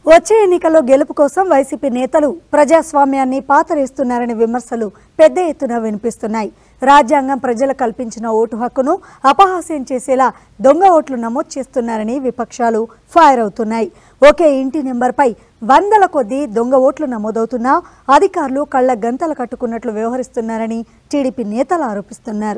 వచ్చే ఎన్నికల్లో గెలుపు కోసం వైసీపీ నేతలు ప్రజాస్వామ్యాన్ని పాతరేస్తున్నారనే విమర్శలు పెద్ద ఎత్తున వినిపిస్తున్నాయి రాజ్యాంగం ప్రజలు కల్పించిన ఓటు హక్కును అపహాస్యం చేసేలా దొంగ ఓట్లు నమోదు చేస్తున్నారని విపక్షాలు ఫైర్ అవుతున్నాయి ఒకే ఇంటి నెంబర్పై వందల కొద్దీ దొంగ ఓట్లు నమోదవుతున్నా అధికారులు కళ్ళ గంతలు కట్టుకున్నట్లు వ్యవహరిస్తున్నారని టీడీపీ నేతలు ఆరోపిస్తున్నారు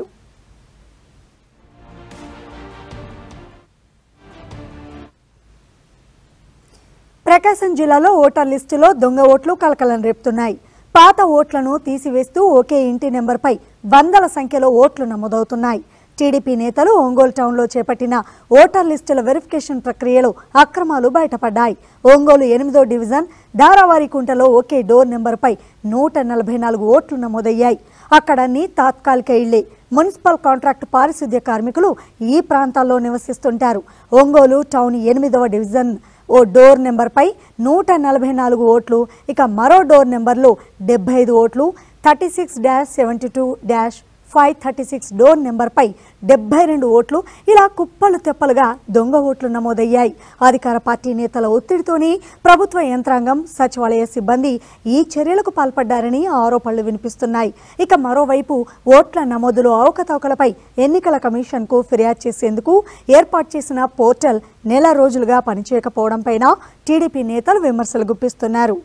ప్రకాశం జిల్లాలో ఓటర్ లిస్టులో దొంగ ఓట్లు కలకలం రేపుతున్నాయి పాత ఓట్లను తీసివేస్తూ ఒకే ఇంటి నెంబర్పై వందల సంఖ్యలో ఓట్లు నమోదవుతున్నాయి టీడీపీ నేతలు ఒంగోలు టౌన్లో చేపట్టిన ఓటర్ లిస్టుల వెరిఫికేషన్ ప్రక్రియలో అక్రమాలు బయటపడ్డాయి ఒంగోలు ఎనిమిదో డివిజన్ దారావారికుంటలో ఒకే డోర్ నెంబర్పై నూట నలభై నాలుగు ఓట్లు నమోదయ్యాయి అక్కడన్నీ తాత్కాలిక ఇళ్లే మున్సిపల్ కాంట్రాక్ట్ పారిశుద్ధ్య కార్మికులు ఈ ప్రాంతాల్లో నివసిస్తుంటారు ఒంగోలు టౌన్ ఎనిమిదవ డివిజన్ ఓ డోర్ నెంబర్పై నూట నలభై నాలుగు ఓట్లు ఇక మరో డోర్ నెంబర్లో డెబ్బై ఐదు ఓట్లు thirty six dash seventy two dash five thirty six door నెంబర్పై డెబ్బై రెండు ఓట్లు ఇలా కుప్పలు తెప్పలుగా దొంగ ఓట్లు నమోదయ్యాయి అధికార పార్టీ నేతల ఒత్తిడితోనే ప్రభుత్వ యంత్రాంగం సచివాలయ సిబ్బంది ఈ చర్యలకు పాల్పడ్డారని ఆరోపణలు వినిపిస్తున్నాయి ఇక మరోవైపు ఓట్ల నమోదులో అవకతవకలపై ఎన్నికల కమిషన్కు ఫిర్యాదు చేసేందుకు ఏర్పాటు చేసిన పోర్టల్ నెల రోజులుగా పనిచేయకపోవడంపైన టీడీపీ నేతలు విమర్శలు గుప్పిస్తున్నారు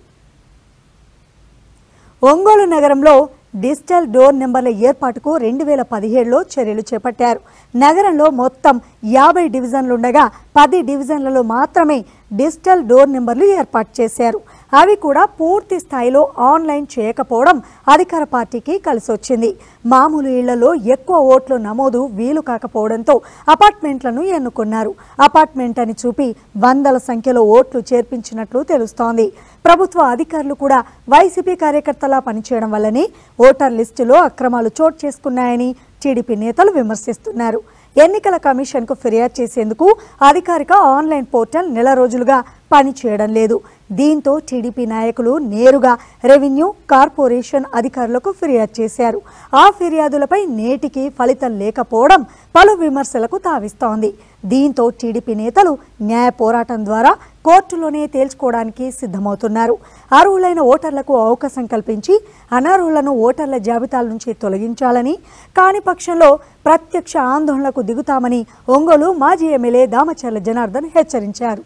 ఒంగోలు నగరంలో డిజిటల్ డోర్ నెంబర్ల ఏర్పాటుకు రెండు వేల పదిహేడులో చర్యలు చేపట్టారు నగరంలో మొత్తం యాభై డివిజన్లుండగా పది డివిజన్లలో మాత్రమే డిజిటల్ డోర్ నెంబర్లు ఏర్పాటు చేశారు అవి కూడా పూర్తి స్థాయిలో ఆన్లైన్ చేయకపోవడం అధికార పార్టీకి కలిసొచ్చింది మామూలు ఇళ్లలో ఎక్కువ ఓట్లు నమోదు వీలు కాకపోవడంతో అపార్ట్మెంట్లను ఎన్నుకున్నారు అపార్ట్మెంట్ అని చూపి వందల సంఖ్యలో ఓట్లు చేర్పించినట్లు తెలుస్తోంది ప్రభుత్వ అధికారులు కూడా వైసీపీ కార్యకర్తలా పనిచేయడం వల్లనే ఓటర్ లిస్టులో అక్రమాలు చోటు చేసుకున్నాయని టీడీపీ నేతలు విమర్శిస్తున్నారు ఎన్నికల కమిషన్కు ఫిర్యాదు చేసేందుకు అధికారిక ఆన్లైన్ పోర్టల్ నెల రోజులుగా పనిచేయడం లేదు దీంతో టీడీపీ నాయకులు నేరుగా రెవెన్యూ కార్పొరేషన్ అధికారులకు ఫిర్యాదు చేశారు ఆ ఫిర్యాదులపై నేటికి ఫలితం లేకపోవడం పలు విమర్శలకు తావిస్తోంది దీంతో టీడీపీ నేతలు న్యాయ పోరాటం ద్వారా కోర్టులోనే తేల్చుకోవడానికి సిద్ధమవుతున్నారు అర్హులైన ఓటర్లకు అవకాశం కల్పించి అనర్హులను ఓటర్ల జాబితాల నుంచి తొలగించాలని కాని పక్షంలో ప్రత్యక్ష ఆందోళనకు దిగుతామని ఒంగోలు మాజీ ఎమ్మెల్యే దామచర్ల జనార్దన్ హెచ్చరించారు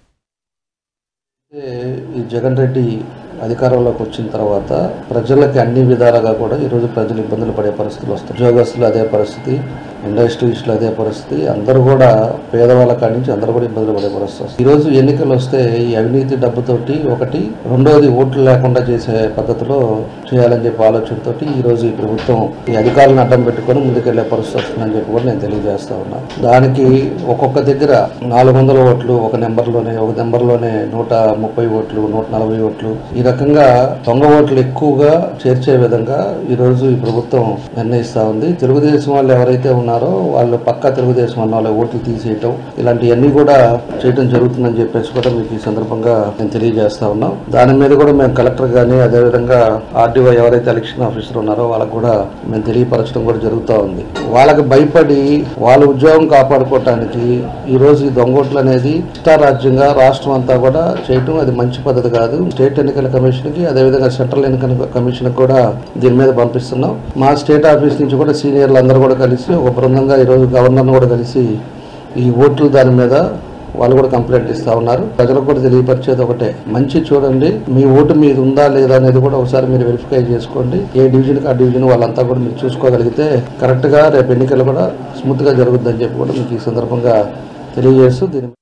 అయితే ఈ జగన్ రెడ్డి అధికారంలోకి వచ్చిన తర్వాత ప్రజలకి అన్ని విధాలుగా కూడా ఈరోజు ప్రజలు ఇబ్బందులు పడే పరిస్థితులు వస్తాయి ఉద్యోగస్తులు అదే పరిస్థితి ఇండస్ట్రీస్లో అదే పరిస్థితి అందరూ కూడా పేదవాళ్ళ కాడి నుంచి అందరూ కూడా ఇబ్బందులు పడే పరిస్థితి వస్తుంది ఈరోజు ఎన్నికలు వస్తే ఈ అవినీతి డబ్బుతోటి ఒకటి రెండోది ఓట్లు లేకుండా చేసే పద్ధతిలో చేయాలని చెప్పి ఆలోచనతోటి ఈ రోజు ఈ ప్రభుత్వం ఈ అధికారులను అడ్డం పెట్టుకొని ముందుకెళ్లే పరిస్థితి వస్తుందని చెప్పి కూడా నేను తెలియజేస్తా ఉన్నా దానికి ఒక్కొక్క దగ్గర నాలుగు వందల ఓట్లు ఒక నెంబర్లోనే ఒక నెంబర్లోనే నూట ముప్పై ఓట్లు నూట నలభై ఓట్లు ఈ రకంగా దొంగ ఓట్లు ఎక్కువగా చేర్చే విధంగా ఈ రోజు ఈ ప్రభుత్వం నిర్ణయిస్తా ఉంది తెలుగుదేశం వాళ్ళు ఎవరైతే ఉన్నారో వాళ్ళు పక్కా తెలుగుదేశం అన్న వాళ్ళ ఓట్లు తీసేయటం ఇలాంటివన్నీ కూడా చేయటం జరుగుతుందని చెప్పేసి కూడా మీకు ఈ సందర్భంగా నేను తెలియజేస్తా ఉన్నాం దాని మీద కూడా మేము కలెక్టర్ కానీ అదేవిధంగా ఆర్డీఓ ఎవరైతే ఎలక్షన్ ఆఫీసర్ ఉన్నారో వాళ్ళకు కూడా మేము తెలియపరచడం కూడా జరుగుతూ ఉంది వాళ్ళకి భయపడి వాళ్ళ ఉద్యోగం కాపాడుకోవటానికి ఈ రోజు ఈ దొంగోట్లు అనేది ఇష్టారాజ్యంగా రాష్ట్రం అంతా కూడా చేయటం అది మంచి పద్ధతి కాదు స్టేట్ ఎన్నికల కమిషన్ కి అదేవిధంగా సెంట్రల్ ఎన్నికల కమిషన్ కూడా దీని మీద పంపిస్తున్నాం మా స్టేట్ ఆఫీస్ నుంచి కూడా సీనియర్లు అందరూ కూడా కలిసి ఒక బృందంగా ఈరోజు గవర్నర్ను కూడా కలిసి ఈ ఓట్లు దాని మీద వాళ్ళు కూడా కంప్లైంట్ ఇస్తా ఉన్నారు ప్రజలకు కూడా తెలియపరిచేది ఒకటే మంచి చూడండి మీ ఓటు మీద ఉందా లేదా అనేది కూడా ఒకసారి మీరు వెరిఫై చేసుకోండి ఏ డివిజన్ ఆ డివిజన్ వాళ్ళంతా కూడా మీరు చూసుకోగలిగితే కరెక్ట్ గా రేపు ఎన్నికలు కూడా స్మూత్ గా జరుగుద్దని చెప్పి కూడా మీకు ఈ సందర్భంగా తెలియజేస్తూ దీని